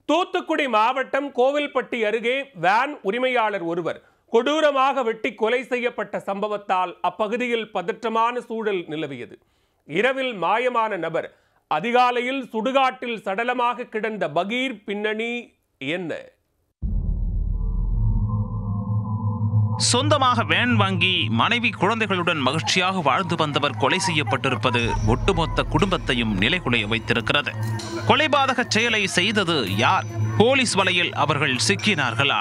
தூத்துக்குடி மாவட்டம் கோவில்பட்டி அருகே வேன் உரிமையாளர் ஒருவர் கொடூரமாக வெட்டி கொலை செய்யப்பட்ட சம்பவத்தால் அப்பகுதியில் பதற்றமான சூழல் நிலவியது இரவில் மாயமான நபர் அதிகாலையில் சுடுகாட்டில் சடலமாக கிடந்த பகீர் பின்னணி என்ன சொந்தமாக வேன் வாங்கி மனைவி குழந்தைகளுடன் மகிழ்ச்சியாக வாழ்ந்து வந்தவர் கொலை செய்யப்பட்டிருப்பது ஒட்டுமொத்த குடும்பத்தையும் நிலைகுலைய வைத்திருக்கிறது கொலைபாதக செயலை செய்தது யார் போலீஸ் வலையில் அவர்கள் சிக்கினார்களா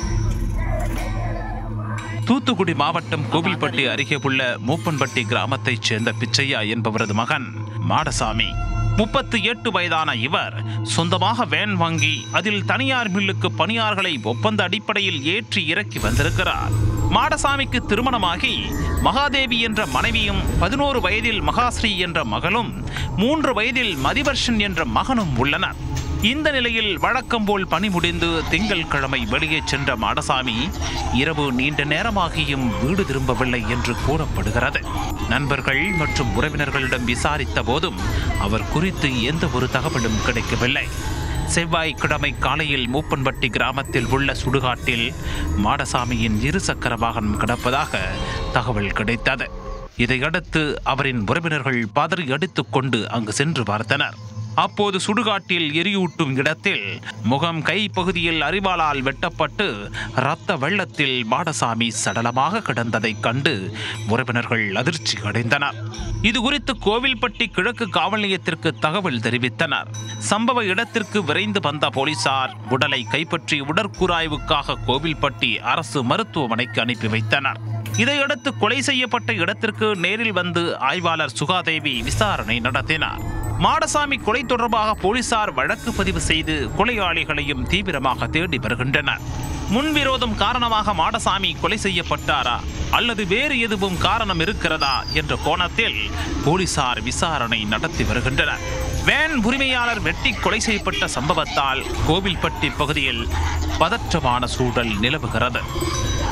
தூத்துக்குடி மாவட்டம் கோவில்பட்டி அருகே உள்ள மூப்பன்பட்டி கிராமத்தைச் சேர்ந்த பிச்சையா என்பவரது மகன் மாடசாமி முப்பத்து எட்டு வயதான இவர் சொந்தமாக வேன் வாங்கி அதில் தனியார் மில்லுக்கு பணியார்களை ஒப்பந்த அடிப்படையில் ஏற்றி இறக்கி வந்திருக்கிறார் மாடசாமிக்கு திருமணமாகி மகாதேவி என்ற மனைவியும் பதினோரு வயதில் மகாஸ்ரீ என்ற மகளும் மூன்று வயதில் மதிவர்ஷன் என்ற மகனும் உள்ளனர் இந்த நிலையில் வழக்கம் போல் பணி முடிந்து திங்கள்கிழமை வெளியே சென்ற மாடசாமி இரவு நீண்ட நேரமாகியும் வீடு திரும்பவில்லை என்று கூறப்படுகிறது நண்பர்கள் மற்றும் உறவினர்களிடம் விசாரித்த போதும் அவர் குறித்து எந்த ஒரு தகவலும் கிடைக்கவில்லை செவ்வாய்க்கிழமை காலையில் மூப்பன்பட்டி கிராமத்தில் உள்ள சுடுகாட்டில் மாடசாமியின் இருசக்கர வாகனம் கிடப்பதாக தகவல் கிடைத்தது இதையடுத்து அவரின் உறவினர்கள் பதறி அடித்துக் கொண்டு அங்கு சென்று பார்த்தனர் அப்போது சுடுகாட்டில் எரியூட்டும் இடத்தில் முகம் கை பகுதியில் அரிவாளால் வெட்டப்பட்டு இரத்த வெள்ளத்தில் மாடசாமி சடலமாக கிடந்ததைக் கண்டு உறவினர்கள் அதிர்ச்சி அடைந்தனர் இது குறித்து கோவில்பட்டி கிழக்கு காவல் நிலையத்திற்கு தகவல் தெரிவித்தனர் சம்பவ இடத்திற்கு விரைந்து வந்த போலீசார் உடலை கைப்பற்றி உடற்கூராய்வுக்காக கோவில்பட்டி அரசு மருத்துவமனைக்கு அனுப்பி வைத்தனர் இதையடுத்து கொலை செய்யப்பட்ட இடத்திற்கு நேரில் வந்து ஆய்வாளர் சுகாதேவி விசாரணை நடத்தினார் மாடசாமி கொலை தொடர்பாக போலீசார் வழக்கு பதிவு செய்து கொலையாளிகளையும் தீவிரமாக தேடி வருகின்றனர் முன்விரோதம் காரணமாக மாடசாமி கொலை செய்யப்பட்டாரா அல்லது வேறு எதுவும் காரணம் இருக்கிறதா என்ற கோணத்தில் போலீசார் விசாரணை நடத்தி வருகின்றனர் வேன் உரிமையாளர் வெட்டி கொலை செய்யப்பட்ட சம்பவத்தால் கோவில்பட்டி பகுதியில் பதற்றமான சூழல் நிலவுகிறது